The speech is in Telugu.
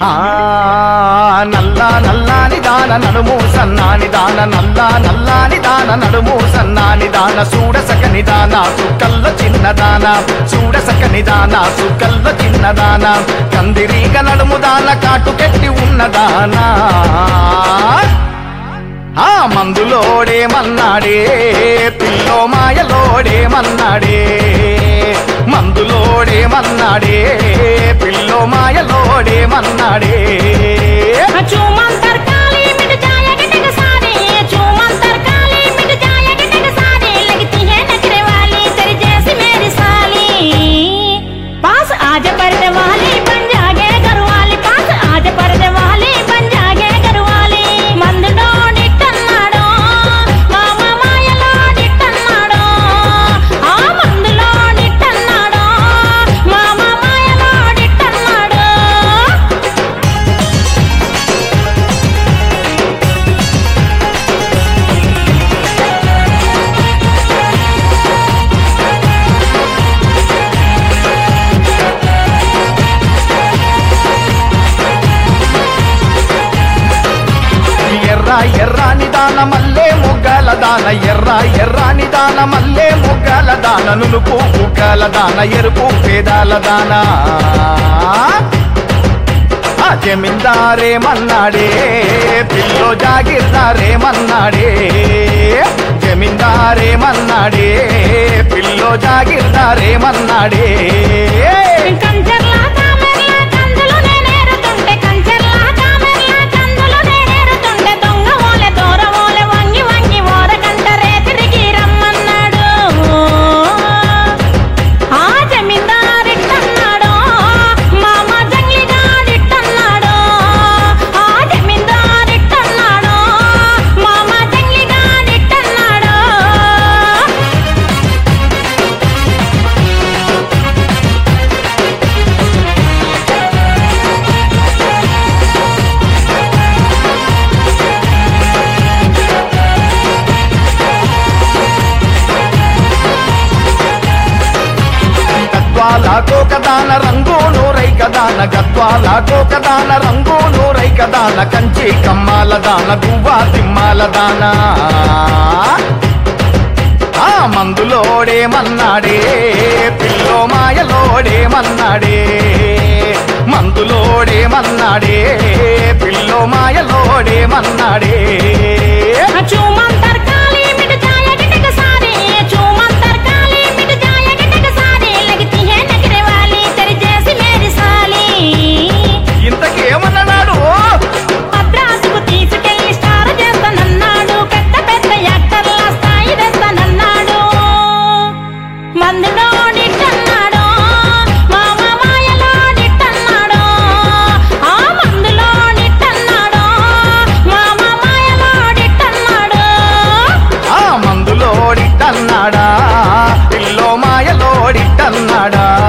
ఆ నల్లా నల్లాని దాన నడుము సన్నాని దాన నల్లా నల్లాని దాన నడుము సన్నాని దాన చూడసకని దాన సుకల్ల చిన్నదాన చూడసకని దాన సుకల్ల చిన్నదాన కందిరీగ నడుము దాన కాటుకెట్టి ఉన్నదానా ఆ మందులోడేమన్నాడే పిల్లో మాయలోడేమన్నాడే మందులోడేమన్నాడే పిల్లో మాయలోడేమన్నాడే चूमंतर काली मिट जाएगी टक सारी चूमंतर काली मिट जाएगी टक सारी लगती है नखरे वाली तेरी जैसी मेरी साली पास आज पर्दे वाली बन जागे घर वाली पास आज पर्दे वाली बन जागे घर वाली మందులో నిట్టన్నాడో మామ మాయలో నిట్టన్నాడో ఆ మందులో నిట్టన్నాడో మామ మాయలో నిట్టన్నాడో ఎర్ర ఎర్రాని దాన మల్లే మొగ్గల దాన ఎర్ర ఎర్రాని దాన మల్లే మొగ్గల దాన నునుపు ముగ్గల దాన ఎరుపు పేదాల దాన ఆ జమీందారేమన్నాడే పిల్లో జాగిర్దారేమన్నాడే జమీందారేమన్నాడే పిల్లో జాగిర్దారేమన్నాడే కంచర్లా కామెర్లా కందులు నేనేరుతుంటే కంచర్లా కామెర్లా కందులు నేనేరుతుంటే దొంగ ఓలె దూర ఓలె వంగి వంగి ఓరకంటరే తిరిగి రమ్మన్నాడు ఆ జమీందారిట్టన్నాడు మామ జంగిలిగాడిట్టన్నాడు ఆ జమీందారిట్టన్నాడు మామ జంగిలిగాడిట్టన్నాడు గద్వాల కోకదాన రంగు నూరైక దాన గద్వాల కోకదాన రంగు నూరైక దాన కంచి కమ్మాల దాన గువ్వా తిమ్మాల దాన ఆ మందులోడేమన్నాడే పిల్లో మాయలోడేమన్నాడే మందులోడేమన్నాడే పిల్లో మాయలోడేమన్నాడే चूमंतर काली मिट जाएगी टक सारी चूमंतर काली मिट जाएगी टक सारी लगती है नखरे वाली तेरी जैसी मेरी साली ఇంతకేమన్నాడు మద్రాసుకు తీసుకెళ్లి స్టార్ చేస్తానన్నాడు పెద్ద పెద్ద యాక్టర్ల స్థాయి తెస్తానన్నాడు మందులో నిట్టన్నాడు మామ మాయలో నిట్టన్నాడు ఆ మందులో నిట్టన్నాడు మామ మాయలో నిట్టన్నాడు ఆ మందులోడిట్టన్నాడా పిల్లో మాయలోడిట్టన్నాడా